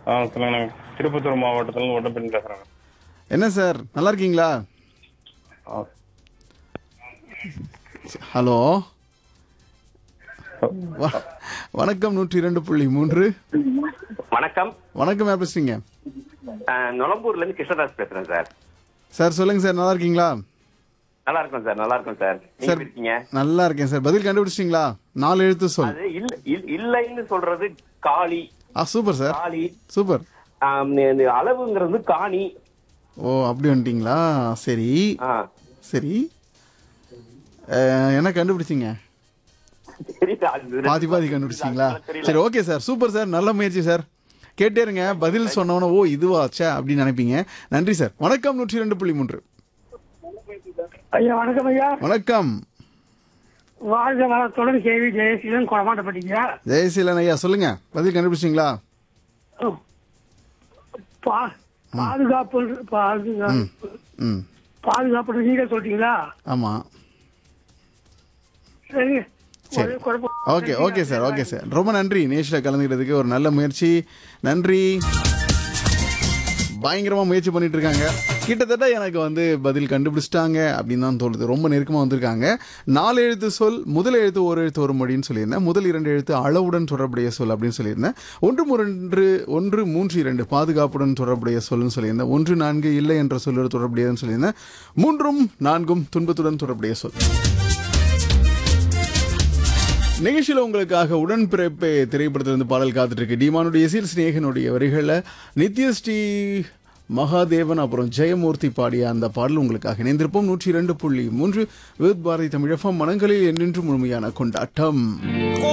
ஆ சொல்லுங்க நான் திருப்பத்தூர் மாவட்டத்துல ஒட்டப்பின் பேசுறேன் என்ன சார் நல்லா இருக்கீங்களா ஆ. ஹலோ வ- வணக்கம் நூற்றி இரண்டு புள்ளி மூன்று வணக்கம் வணக்கம் யார் பேசுறீங்க அஹ், நுளம்பூர்ல இருந்து கிருஷ்ணதாஸ் பேசுறேன் சார் சார் சொல்லுங்க சார் நல்லா இருக்கீங்களா நல்லா இருக்கும் சார் நல்லா இருக்கும் சார் நீங்க சார் எப்படி இருக்கீங்க நல்லா இருக்கேன் சார் பதில் கண்டுபிடிச்சிட்டீங்களா நாலு எழுத்து சொல் அது இல்ல இல்ல- இல்லைன்னு சொல்றது காளி ஆ சூப்பர் சார் காளி சூப்பர் ஆம், இந்த அளவுங்கிறது காணி ஓ அப்படி வந்துட்டீங்களா சரி ஆ. சரி அஹ், என்ன கண்டுபிடிச்சிங்க தெரியல, அது பாதி பாதி கண்டுபிடிச்சிங்களா தெரியல. சரி ஓகே சார் சூப்பர் சார் நல்ல முயற்சி சார் கேட்டே இருங்க பதில் சொன்னவன ஓ இதுவாச்சா அப்படின்னு நினைப்பீங்க நன்றி சார் வணக்கம் நூற்றி ரெண்டு புள்ளி மூன்று ஐயா வணக்கம் ஐயா வணக்கம் வாழ்க வளத்துடன் கேவி ஜெயசீலன் குளமாட்டப்பட்டீங்க ஜெயசீலன் ஐயா சொல்லுங்க பதில் கண்டுபிடிச்சிங்களா பா பாதுகாப்பு பாதுகாப்பு ம் பாதுகாப்பு நீங்க சொல்லிட்டீங்களா ஆமா சரி சரி ஒரே குழப்பம் okay okay sir okay sir ரொம்ப நன்றி நேஷில் கலந்துக்கிறதுக்கு ஒரு நல்ல முயற்சி நன்றி பயங்கரமா முயற்சி பண்ணிட்டு இருக்காங்க கிட்டத்தட்ட எனக்கு வந்து பதில் கண்டுபிடிச்சிட்டாங்க அப்படின்னு தான் தோணுது ரொம்ப நெருக்கமா வந்திருக்காங்க நாலு எழுத்து சொல் முதல் எழுத்து ஒரு எழுத்து ஒரு மொழின்னு சொல்லியிருந்தேன் முதல் இரண்டு எழுத்து அளவுடன் தொடர்புடைய சொல் அப்படின்னு சொல்லியிருந்தேன் ஒன்று மூன்று ஒன்று மூன்று இரண்டு பாதுகாப்புடன் தொடர்புடைய சொல்லுன்னு சொல்லியிருந்தேன் ஒன்று நான்கு இல்லை என்ற சொல்லோடு தொடர்புடையதுன்னு சொல்லியிருந்தேன் மூன்றும் நான்கும் துன்பத்துடன் தொடர்புடைய சொல் நிகழ்ச்சியில் உங்களுக்காக உடன்பிறப்பு திரைப்படத்திலிருந்து பாடல் காத்துட்டு இருக்கு டிமானுடைய எசில் சிநேகனுடைய வரிகளில் நித்யஸ்ரீ மகாதேவன் அப்புறம் ஜெயமூர்த்தி பாடிய அந்த பாடல் உங்களுக்காக இணைந்திருப்போம் நூற்றி இரண்டு புள்ளி மூன்று வித் பாரதி தமிழகம் மனங்களில் என்றென்றும் முழுமையான கொண்டாட்டம்